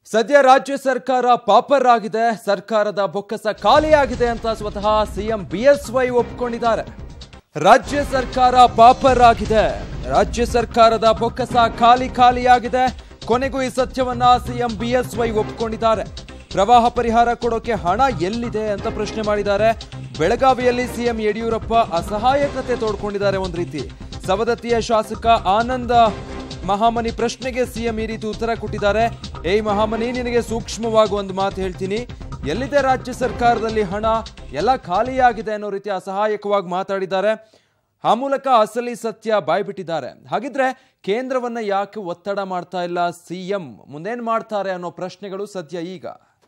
ಸದ್ಯ ರಾಜ್ಯ ಸರ್ಕಾರ ಪಾಪರ್ ಆಗಿದೆ ಸರ್ಕಾರದ ಬೊಕ್ಕಸ ಖಾಲಿಯಾಗಿದೆ ಅಂತ ಸ್ವತಃ ಸಿಎಂ ಬಿಎಸ್ವೈ ಒಪ್ಕೊಂಡಿದ್ದಾರೆ ರಾಜ್ಯ ಸರ್ಕಾರ ಪಾಪರ್ ಆಗಿದೆ ರಾಜ್ಯ ಸರ್ಕಾರದ ಬೊಕ್ಕಸ ಖಾಲಿ ಖಾಲಿಯಾಗಿದೆ ಕೊನೆಗೂ ಈ ಸತ್ಯವನ್ನ ಸಿಎಂ ಬಿಎಸ್ವೈ ಒಪ್ಕೊಂಡಿದ್ದಾರೆ ಪ್ರವಾಹ ಪರಿಹಾರ ಕೊಡೋಕೆ ಹಣ ಎಲ್ಲಿದೆ ಅಂತ ಪ್ರಶ್ನೆ ಮಾಡಿದ್ದಾರೆ ಬೆಳಗಾವಿಯಲ್ಲಿ ಸಿಎಂ ಯಡಿಯೂರಪ್ಪ ಅಸಹಾಯಕತೆ ತೋಡ್ಕೊಂಡಿದ್ದಾರೆ ಒಂದ್ ರೀತಿ ಸವದತ್ತಿಯ ಶಾಸಕ ಆನಂದ ಮಹಾಮನಿ ಪ್ರಶ್ನೆಗೆ ಸಿಎಂ ಈ ರೀತಿ ಉತ್ತರ ಕೊಟ್ಟಿದ್ದಾರೆ ಏಯ್ ಮಹಾಮನಿ ನಿನಗೆ ಸೂಕ್ಷ್ಮವಾಗಿ ಒಂದು ಮಾತು ಹೇಳ್ತೀನಿ ಎಲ್ಲಿದೆ ರಾಜ್ಯ ಸರ್ಕಾರದಲ್ಲಿ ಹಣ ಎಲ್ಲ ಖಾಲಿಯಾಗಿದೆ ಅನ್ನೋ ರೀತಿ ಅಸಹಾಯಕವಾಗಿ ಮಾತಾಡಿದ್ದಾರೆ ಆ ಮೂಲಕ ಅಸಲಿ ಸತ್ಯ ಬಾಯ್ಬಿಟ್ಟಿದ್ದಾರೆ ಹಾಗಿದ್ರೆ ಕೇಂದ್ರವನ್ನ ಯಾಕೆ ಒತ್ತಡ ಮಾಡ್ತಾ ಇಲ್ಲ ಸಿಎಂ ಮುಂದೇನ್ ಮಾಡ್ತಾರೆ ಅನ್ನೋ ಪ್ರಶ್ನೆಗಳು ಸದ್ಯ ಈಗ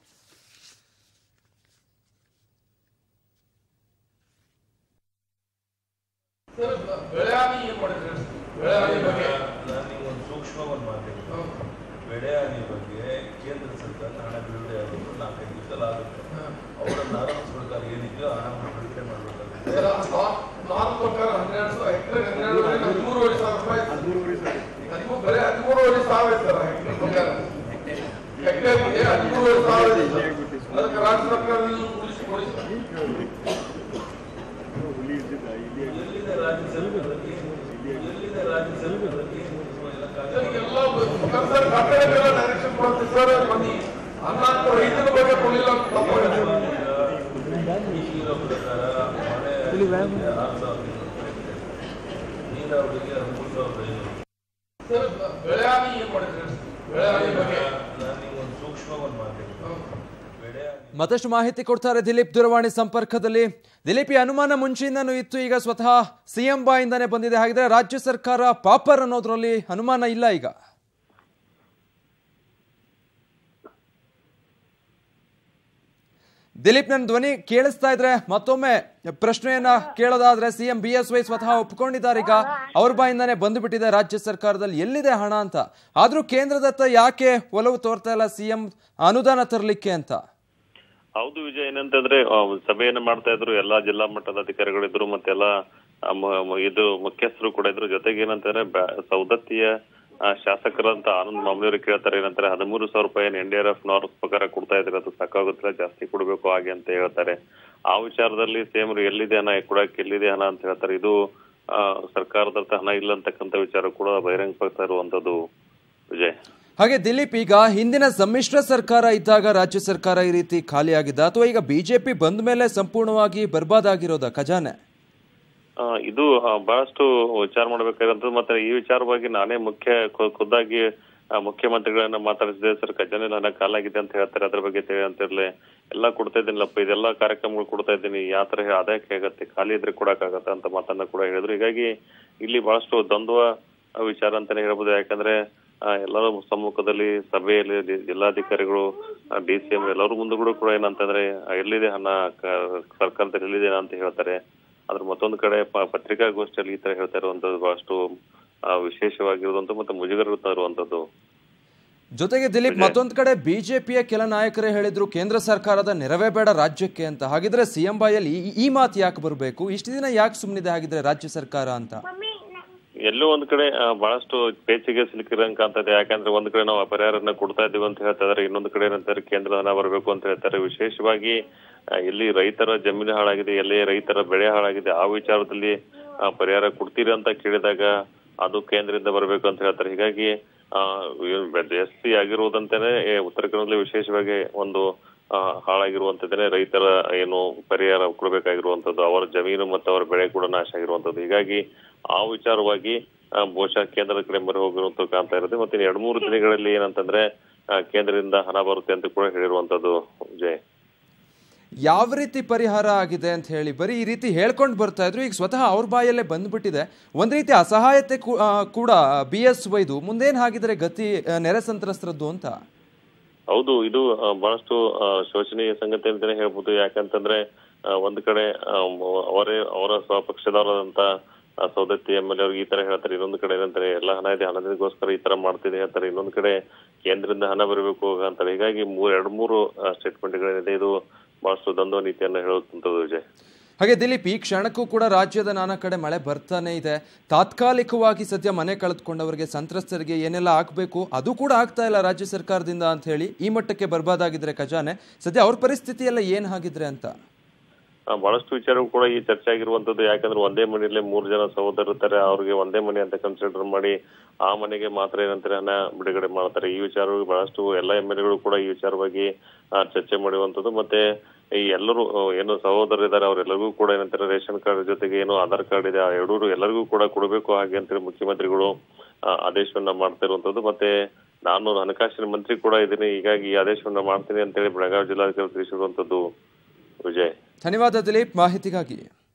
ಬೆಳೆಹಾನಿ ಏನ್ ಮಾಡಿದ್ರಿ ಬೆಳೆಹಾನಿ ಬಗ್ಗೆ ನಾನು ನಿಮ್ಗೊಂದು ಸೂಕ್ಷ್ಮ ಒಂದು ಮಾತಾಡಿದ್ದು ಬೆಳೆಹಾನಿ ಬಗ್ಗೆ ಕೇಂದ್ರ ಸರ್ಕಾರ ಹಣ ಬಿಡುಗಡೆ ಆಗೋದು ನಾಲ್ಕೈದು ದಿವಸ ಆಗುತ್ತೆ ಅವರ ನಾರಾಯಣ ಸರ್ಕಾರ ಏನಿದೆಯೋ ಹಣ ಬಿಡುಗಡೆ ಮಾಡಬೇಕಾಗುತ್ತೆ ಇದರ ನಾ- ನಾನ್ ಪ್ರಕಾರ ಹನ್ನೆರಡು ಸಾವಿರ ಹೆಕ್ಟೇರ್ ಹನ್ನೆರಡುವರೆ ಹದಿಮೂರುವರೆ ಸಾವಿರ ರೂಪಾಯಿ ಹದಿಮೂರು ಬರೀ ಹದಿಮೂರುವರೆ ಸಾವಿರ ಸರ್ ಹೆಕ್ಟೇರ್ ಪ್ರಕಾರ ಹೆಕ್ಟೇರ್ಗೆ ಹದಿಮೂರುವರೆ ಸಾವಿರ ಇದೆ ಸರ್. ಅದಕ್ಕೆ ರಾಜ್ಯ ಸರ್ಕಾರ ಉಳಿಸಿ ಕೊಡಿಸಿ ಎಲ್ಲಿದೆ ರಾಜ್ಯ ಸರ್ಕಾರದಲ್ಲಿ ಎಲ್ಲಿದೆ ರಾಜ್ಯ ಸರ್ಕಾರದಲ್ಲಿ ಎಲ್ಲ ಕಾರ್ಯ ಎಲ್ಲ ಸರ್ ಕಟ್ಟಡಕ್ಕೆಲ್ಲ ಡೈರೆಕ್ಷನ್ ಕೊಡುತ್ತೆ ಸರ್ ಬನ್ನಿ ಅನ್ನ ಅಂತ ರೈತರ ಬಗ್ಗೆ ಕೊಡಲಿಲ್ಲ ಅಂತ ತಪ್ಪಾಗಿದೆ ಈಗಿರೋ ಪ್ರಕಾರ ಮನೆ ಆರು ಸಾವಿರದ ನೀರಾವರಿಗೆ ಹದಿಮೂರು ಸಾವಿರದ ಐನೂರು ಸರ್ ಬೆಳೆಹಾನಿ ಏನ್ ಮಾಡಿದ್ರಿ ಬೆಳೆಹಾನಿ ಬಗ್ಗೆ ನಾನು ನಿಮ್ಗೊಂದು ಸೂಕ್ಷ್ಮ ಒಂದು ಮಾತಾಡಿದ್ದು ಬೆಳೆಹಾನಿ ಮತ್ತಷ್ಟು ಮಾಹಿತಿ ಕೊಡ್ತಾರೆ ದಿಲೀಪ್ ದೂರವಾಣಿ ಸಂಪರ್ಕದಲ್ಲಿ ದಿಲೀಪ್ ಈ ಅನುಮಾನ ಮುಂಚೆಯಿಂದನೂ ಇತ್ತು ಈಗ ಸ್ವತಃ ಸಿಎಂ ಬಾಯಿಂದಾನೇ ಬಂದಿದೆ ಹಾಗಿದ್ರೆ ರಾಜ್ಯ ಸರ್ಕಾರ ಪಾಪರ್ ಅನ್ನೋದ್ರಲ್ಲಿ ಅನುಮಾನ ಇಲ್ಲ ಈಗ ದಿಲೀಪ್ ನನ್ನ ಧ್ವನಿ ಕೇಳಿಸ್ತಾ ಇದ್ರೆ ಮತ್ತೊಮ್ಮೆ ಪ್ರಶ್ನೆಯನ್ನ ಕೇಳೋದಾದ್ರೆ ಸಿಎಂ ಬಿ ಎಸ್ ವೈ ಸ್ವತಃ ಒಪ್ಕೊಂಡಿದ್ದಾರೆ ಈಗ ಅವ್ರ ಬಾಯಿಂದಾನೇ ಬಂದುಬಿಟ್ಟಿದೆ ರಾಜ್ಯ ಸರ್ಕಾರದಲ್ಲಿ ಎಲ್ಲಿದೆ ಹಣ ಅಂತ ಆದ್ರೂ ಕೇಂದ್ರದತ್ತ ಯಾಕೆ ಒಲವು ತೋರ್ತಾ ಇಲ್ಲ ಸಿಎಂ ಅನುದಾನ ತರಲಿಕ್ಕೆ ಅಂತ ಹೌದು ವಿಜಯ್ ಏನಂತಂದ್ರೆ ಆ, ಸಭೆಯನ್ನ ಮಾಡ್ತಾ ಇದ್ರು ಎಲ್ಲಾ ಜಿಲ್ಲಾ ಮಟ್ಟದ ಅಧಿಕಾರಿಗಳಿದ್ರು ಮತ್ತೆಲ್ಲ ಆ, ಮ- ಮ- ಇದು ಮುಖ್ಯಸ್ಥರು ಕೂಡ ಇದ್ರು ಜೊತೆಗೆ ಏನಂತಂದ್ರೆ ಬ್ಯಾ- ಸೌದತ್ತಿಯ ಆ, ಶಾಸಕರಂತ ಆನಂದ್ ಮಾಮೂಲಿ ಕೇಳ್ತಾರೆ ಏನಂತಾರೆ ಹದಿಮೂರು ಸಾವಿರ ರೂಪಾಯಿ N D R F norms ಪ್ರಕಾರ ಕೊಡ್ತಾ ಇದ್ರೆ ಅದು ಸಾಕಾಗುತ್ತಿಲ್ಲ ಜಾಸ್ತಿ ಕೊಡಬೇಕು ಹಾಗೆ ಅಂತ ಹೇಳ್ತಾರೆ ಆ ವಿಚಾರದಲ್ಲಿ ಸೇಮ್ ಎಲ್ಲಿದೆ ಹಣ ಕೊಡಕ್ಕೆ ಎಲ್ಲಿದೆ ಹಣ ಅಂತ ಹೇಳ್ತಾರೆ ಇದು ಆ, ಸರ್ಕಾರದ ಹತ್ರ ಹಣ ಇಲ್ಲ ಅಂತಕ್ಕಂಥ ವಿಚಾರ ಕೂಡ ಬಹಿರಂಗಪಡ್ತಾ ಇರುವಂತದ್ದು ವಿಜಯ್ ಹಾಗೆ ದಿಲೀಪ್ ಈಗ ಹಿಂದಿನ ಸಮ್ಮಿಶ್ರ ಸರ್ಕಾರ ಇದ್ದಾಗ ರಾಜ್ಯ ಸರ್ಕಾರ ಈ ರೀತಿ ಖಾಲಿಯಾಗಿದ್ದ ಅಥವಾ ಈಗ ಬಿಜೆಪಿ ಬಂದ ಮೇಲೆ ಸಂಪೂರ್ಣವಾಗಿ ಬರ್ಬಾದಾಗಿರೋದ ಖಜಾನೆ ಆ, ಇದು ಆ, ಬಹಳಷ್ಟು ವಿಚಾರ ಮಾಡ್ಬೇಕಾಗಿರೋದು ಮತ್ತೆ ಈ ವಿಚಾರವಾಗಿ ನಾನೇ ಮುಖ್ಯ ಖು- ಖುದ್ದಾಗಿ ಆ, ಮುಖ್ಯಮಂತ್ರಿಗಳನ್ನ ಮಾತಾಡಿಸಿದೆ ಸರ್ ಖಜಾನೆ ಹಣ ಕಾಲಾಗಿದೆ ಅಂತ ಹೇಳ್ತಾರೆ ಅದ್ರ ಬಗ್ಗೆ ತಿಳಿ ಅಂತಿರ್ಲಿ ಎಲ್ಲ ಕೊಡ್ತಾ ಇದ್ದೀನಿಲ್ಲಪ್ಪ ಇದೆಲ್ಲ ಕಾರ್ಯಕ್ರಮಗಳು ಕೊಡ್ತಾ ಇದ್ದೀನಿ ಯಾವ ತರ ಆದಾಯಕ್ಕೆ ಆಗತ್ತೆ ಖಾಲಿ ಇದ್ರೆ ಕೊಡಕ್ಕಾಗತ್ತೆ ಅಂತ ಮಾತನ್ನ ಕೂಡ ಹೇಳಿದ್ರು ಹೀಗಾಗಿ ಇಲ್ಲಿ ಬಹಳಷ್ಟು ದ್ವಂದ್ವ ವಿಚಾರ ಅಂತಾನೆ ಹೇಳ್ಬೋದು ಯಾಕಂದ್ರೆ ಆ, ಎಲ್ಲರ ಸಮ್ಮುಖದಲ್ಲಿ ಸಭೆಯಲ್ಲಿ ಜಿ- ಜಿಲ್ಲಾಧಿಕಾರಿಗಳು ಡಿ ಸಿ ಎಂ ಎಲ್ಲರೂ ಮುಂದೆ ಕೂಡ ಏನಂತಂದ್ರೆ ಆ, ಎಲ್ಲಿದೆ ಹಣ ಕ- ಸರ್ಕಾರದಲ್ಲಿ ಎಲ್ಲಿದೆ ಅಂತ ಹೇಳ್ತಾರೆ ಅದ್ರ ಮತ್ತೊಂದು ಕಡೆ ಪ- ಪತ್ರಿಕಾಗೋಷ್ಠಿಯಲ್ಲಿ ಈ ತರ ಹೇಳ್ತಾ ಇರುವಂತದ್ದು ಬಹಳಷ್ಟು ಆ, ವಿಶೇಷವಾಗಿರುವಂತ ಮತ್ತೆ ಮುಜುಗರ ಇರುವಂತದ್ದು ಜೊತೆಗೆ ದಿಲೀಪ್ ಮತ್ತೊಂದ್ ಕಡೆ ಬಿಜೆಪಿಯ ಕೆಲ ನಾಯಕರೇ ಹೇಳಿದ್ರು ಕೇಂದ್ರ ಸರ್ಕಾರದ ನೆರವೇ ಬೇಡ ರಾಜ್ಯಕ್ಕೆ ಅಂತ ಹಾಗಿದ್ರೆ ಸಿಎಂ ಬಾಯಲ್ಲಿ ಈ- ಈ ಮಾತು ಯಾಕೆ ಬರಬೇಕು ಇಷ್ಟು ದಿನ ಯಾಕೆ ಸುಮ್ಮನಿದೆ ಹಾಗಿದ್ರೆ ರಾಜ್ಯ ಸರ್ಕಾರ ಅಂತ ಎಲ್ಲೋ ಒಂದ್ ಕಡೆ ಆ, ಬಹಳಷ್ಟು ಪೇಚಿಗೆ ಸಿಲುಕಿರಂಗ್ ಕಾಣ್ತದೆ ಯಾಕಂದ್ರೆ ಒಂದ್ ಕಡೆ ನಾವು ಪರಿಹಾರನ ಕೊಡ್ತಾ ಇದೀವಿ ಅಂತ ಹೇಳ್ತಾ ಇದಾರೆ ಇನ್ನೊಂದು ಕಡೆ ಏನಂತಾರೆ ಕೇಂದ್ರ ಹಣ ಬರಬೇಕು ಅಂತ ಹೇಳ್ತಾರೆ ವಿಶೇಷವಾಗಿ ಆ, ಎಲ್ಲಿ ರೈತರ ಜಮೀನು ಹಾಳಾಗಿದೆ ಎಲ್ಲಿ ರೈತರ ಬೆಳೆ ಹಾಳಾಗಿದೆ ಆ ವಿಚಾರದಲ್ಲಿ ಆ, ಪರಿಹಾರ ಕೊಡ್ತೀರಾ ಅಂತ ಕೇಳಿದಾಗ ಅದು ಕೇಂದ್ರದಿಂದ ಬರಬೇಕು ಅಂತ ಹೇಳ್ತಾರೆ ಹೀಗಾಗಿ ಆ ಜಾಸ್ತಿ ಆಗಿರುವುದಂತಾನೆ ಏ, ಉತ್ತರ ಕನ್ನಡದಲ್ಲಿ ವಿಶೇಷವಾಗಿ ಒಂದು ಆ, ಹಾಳಾಗಿರುವಂತದ್ದೇನೆ ರೈತರ ಏನು ಪರಿಹಾರ ಕೊಡಬೇಕಾಗಿರುವಂತದ್ದು ಅವರ ಜಮೀನು ಮತ್ತು ಅವರ ಬೆಳೆ ಕೂಡ ನಾಶ ಆಗಿರುವಂತದ್ದು ಹೀಗಾಗಿ ಆ ವಿಚಾರವಾಗಿ ಆ, ಬಹುಶಃ ಕೇಂದ್ರದ ಕಡೆ ಮೊರೆ ಹೋಗಿರುವಂತ ಕಾಣ್ತಾ ಇರುತ್ತೆ ಮತ್ತೆ ಇನ್ನು ಎರಡ್ ಮೂರು ದಿನಗಳಲ್ಲಿ ಏನಂತಂದ್ರೆ ಆ, ಕೇಂದ್ರದಿಂದ ಹಣ ಬರುತ್ತೆ ಅಂತ ಕೂಡ ಹೇಳಿರುವಂತದ್ದು ಜಯ್ ಯಾವ ರೀತಿ ಪರಿಹಾರ ಆಗಿದೆ ಅಂತ ಹೇಳಿ ಬರೀ ಈ ರೀತಿ ಹೇಳ್ಕೊಂಡು ಬರ್ತಾ ಇದ್ರು ಈಗ ಸ್ವತಃ ಅವ್ರ ಬಾಯಲ್ಲೇ ಬಂದ್ಬಿಟ್ಟಿದೆ ಒಂದ್ ರೀತಿ ಅಸಹಾಯತೆ ಕೂ- ಆ, ಕೂಡ ಬಿ ಎಸ್ ವೈದು ಮುಂದೇನ್ ಹಾಗಿದ್ರೆ ಗತಿ ಆ, ನೆರೆ ಸಂತ್ರಸ್ತರದ್ದು ಅಂತ ಹೌದು ಇದು ಆ, ಬಹಳಷ್ಟು ಆ, ಶೋಚನೀಯ ಸಂಗತಿ ಅಂತಾನೆ ಹೇಳ್ಬೋದು ಯಾಕಂತಂದ್ರೆ ಆ, ಒಂದ್ ಕಡೆ ಆ, ಮ- ಅವರೇ ಅವರ ಸ್ವಪಕ್ಷದವರಾದಂತ ಆ, ಸೌದತ್ತಿ ಎಂ ಎಲ್ ಅವ್ರಿಗೆ ಈ ತರ ಹೇಳ್ತಾರೆ ಇನ್ನೊಂದು ಕಡೆ ಏನಂತಾರೆ ಎಲ್ಲ ಹಣ ಇದೆ ಹಣದಿಂದಗೋಸ್ಕರ ಈ ತರ ಮಾಡ್ತಿದೆ ಹೇಳ್ತಾರೆ ಇನ್ನೊಂದು ಕಡೆ ಕೇಂದ್ರದಿಂದ ಹಣ ಬರಬೇಕು ಅಂತಾರೆ ಹೀಗಾಗಿ ಮೂರ್ ಎರಡ್ ಮೂರು ಸ್ಟೇಟ್ಮೆಂಟ್ಗಳಿದೆ ಇದು ಬಹಳಷ್ಟು ದ್ವಂದ್ವ ನೀತಿಯನ್ನ ಹೇಳುವಂತದ್ದು ವಿಜಯ್ ಹಾಗೆ ದಿಲೀಪ್ ಈ ಕ್ಷಣಕ್ಕೂ ಕೂಡ ರಾಜ್ಯದ ನಾನಾ ಕಡೆ ಮಳೆ ಬರ್ತಾನೆ ಇದೆ ತಾತ್ಕಾಲಿಕವಾಗಿ ಸದ್ಯ ಮನೆ ಕಳೆದುಕೊಂಡವರಿಗೆ ಸಂತ್ರಸ್ತರಿಗೆ ಏನೆಲ್ಲ ಆಗಬೇಕು ಅದು ಕೂಡ ಆಗ್ತಾ ಇಲ್ಲ ರಾಜ್ಯ ಸರ್ಕಾರದಿಂದ ಅಂತ ಹೇಳಿ ಈ ಮಟ್ಟಕ್ಕೆ ಬರ್ಬಾದಾಗಿದ್ರೆ ಖಜಾನೆ ಸದ್ಯ ಅವ್ರ ಪರಿಸ್ಥಿತಿ ಎಲ್ಲ ಏನ್ ಆಗಿದ್ರೆ ಅಂತ ಆ, ಬಹಳಷ್ಟು ವಿಚಾರಗಳು ಕೂಡ ಈ ಚರ್ಚೆ ಆಗಿರುವಂತದ್ದು ಯಾಕಂದ್ರೆ ಒಂದೇ ಮನೆಯಲ್ಲೇ ಮೂರು ಜನ ಸಹೋದರರು ಇರ್ತಾರೆ ಅವ್ರಿಗೆ ಒಂದೇ ಮನೆ ಅಂತ ಕನ್ಸಿಡರ್ ಮಾಡಿ ಆ ಮನೆಗೆ ಮಾತ್ರ ಏನಂತಾರೆ ಹಣ ಬಿಡುಗಡೆ ಮಾಡ್ತಾರೆ ಈ ವಿಚಾರವಾಗಿ ಬಹಳಷ್ಟು ಎಲ್ಲ ಎಂ ಎಲ್ ಎಗಳು ಕೂಡ ಈ ವಿಚಾರವಾಗಿ ಆ, ಚರ್ಚೆ ಮಾಡುವಂತದ್ದು ಮತ್ತೆ ಈ ಎಲ್ಲರೂ ಆ, ಏನು ಸಹೋದರರು ಇದ್ದಾರೆ ಅವರೆಲ್ಲರಿಗೂ ಕೂಡ ಏನಂತಾರೆ ರೇಷನ್ ಕಾರ್ಡ್ ಜೊತೆಗೆ ಏನು ಆಧಾರ್ ಕಾರ್ಡ್ ಇದೆ ಆ ಎರಡೂ ಎಲ್ಲರಿಗೂ ಕೂಡ ಕೊಡಬೇಕು ಹಾಗೆ ಅಂತೇಳಿ ಮುಖ್ಯಮಂತ್ರಿಗಳು ಆ, ಆದೇಶವನ್ನ ಮಾಡ್ತಾ ಇರುವಂತದ್ದು ಮತ್ತೆ ನಾನು ಹಣಕಾಸಿನ ಮಂತ್ರಿ ಕೂಡ ಇದ್ದೀನಿ ಹೀಗಾಗಿ ಈ ಆದೇಶವನ್ನ ಮಾಡ್ತೀನಿ ಅಂತೇಳಿ ಬೆಳಗಾವಿ ಜಿಲ್ಲಾಧಿಕಾರಿ ತಿಳಿಸಿರುವಂತದ್ದು ವಿಜಯ್ ಧನ್ಯವಾದ ದಿಲೀಪ್ ಮಾಹಿತಿಗಾಗಿ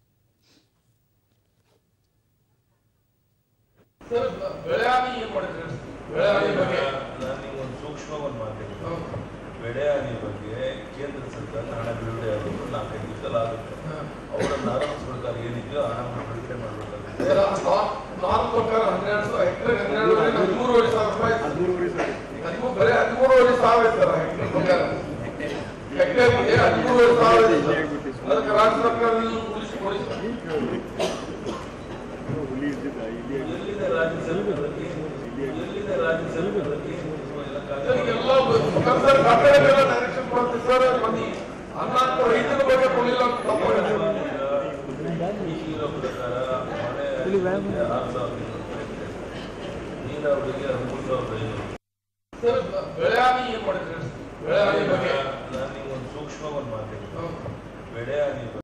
ಸರ್ ಬೆಳೆ ಹಾನಿ ಏನ್ ಮಾಡಿದ್ರಿ ಬೆಳೆ ಹಾನಿ ಬಗ್ಗೆ ನಾನು ನಿಮ್ಗೆ ಒಂದು ಸೂಕ್ಷ್ಮ ಒಂದು ಮಾತಾಡಿದ್ದೆ ಬೆಳೆ ಹಾನಿ ಬಗ್ಗೆ ಕೇಂದ್ರ ಸರ್ಕಾರ ಹಣ ಬಿಡುಗಡೆ ಆಗೋದು ನಾಲ್ಕೈದು ದಿವಸ ಆಗುತ್ತೆ ಅವರ ನಾರಾಯಣ ಸರ್ಕಾರ ಏನಿದೆಯೋ ಹಣವನ್ನು ಬಿಡುಗಡೆ ಮಾಡಬೇಕಾಗುತ್ತೆ ಸರ್ ನಾನ್ ಪ್ರಕಾರ ಹನ್ನೆರಡು ಸಾವಿರ ಹೆಕ್ಟರ್ ಹನ್ನೆರಡು ಹದಿಮೂರುವರೆ ಸಾವಿರ ರೂಪಾಯಿ ಹದಿಮೂರು ಬರೀ ಹದಿಮೂರುವರೆ ಸಾವಿರ ಸರ್ ಹೆಕ್ಟರ್ ಪ್ರಕಾರ ಹೆಕ್ಟರ್ಗೆ ಹದಿಮೂರುವರೆ ಸಾವಿರ ಇದೆ ಸರ್. ಅದಕ್ಕೆ ರಾಜ್ಯ ಸರ್ಕಾರ ಉಳಿಸಿ ಕೊಡಿ ಸರ್ ಎಲ್ಲಿದೆ ರಾಜ್ಯ ಸರ್ಕಾರದಲ್ಲಿ ಎಲ್ಲಿದೆ ರಾಜ್ಯ ಸರ್ಕಾರದಲ್ಲಿ ಎಲ್ಲ ಕಾಯ್ದೆ ಸರ್, ಎಲ್ಲ ಸರ್ ಕಟ್ಟಡಕ್ಕೆಲ್ಲ ಡೈರೆಕ್ಷನ್ ಕೊಡುತ್ತೆ ಸರ್ ಬನ್ನಿ ಅನ್ನ ರೈತರ ಬಗ್ಗೆ ಕೊಡಲಿಲ್ಲ ಅಂತ ತಪ್ಪಾಗಿದೆ ಈಗಿರೋ ಪ್ರಕಾರ ಮನೆ ಆರು ಸಾವಿರ ನೀರಾವರಿಗೆ ಹದಿಮೂರು ಸಾವಿರದ ಐನೂರು ಸರ್ ಬೆಳೆ ಹಾನಿ ಏನ್ ಮಾಡಿದ್ರಿ ಬೆಳೆ ಹಾನಿ ಬಗ್ಗೆ ನಾನು ನಿಮ್ಗೆ ಒಂದು ಸೂಕ್ಷ್ಮ ಒಂದು ಮಾತಾಡಿದ್ದೆ ಬೆಳೆ ಹಾನಿ ಬಗ್ಗೆ